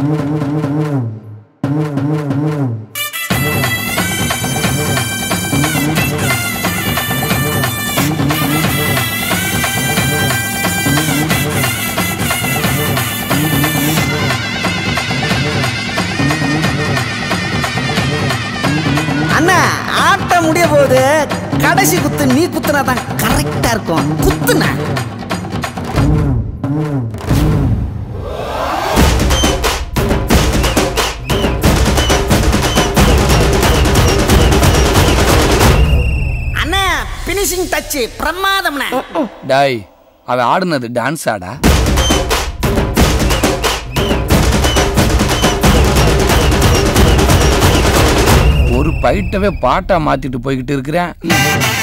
அண்ணா ஆட்டம் முடிய போகுது கடைசி குத்து நீ குத்துனா தான் கரெக்டா இருக்கும் குத்துனா அண்ணா பினிஷிங் டச் பிரமாதம்ண்ணா டாய் அவன் ஆடுனது டான்ஸ் ஆடா ஒரு பைட்டவே பாட்டா மாத்திட்டு போய்கிட்டு இருக்கிறேன்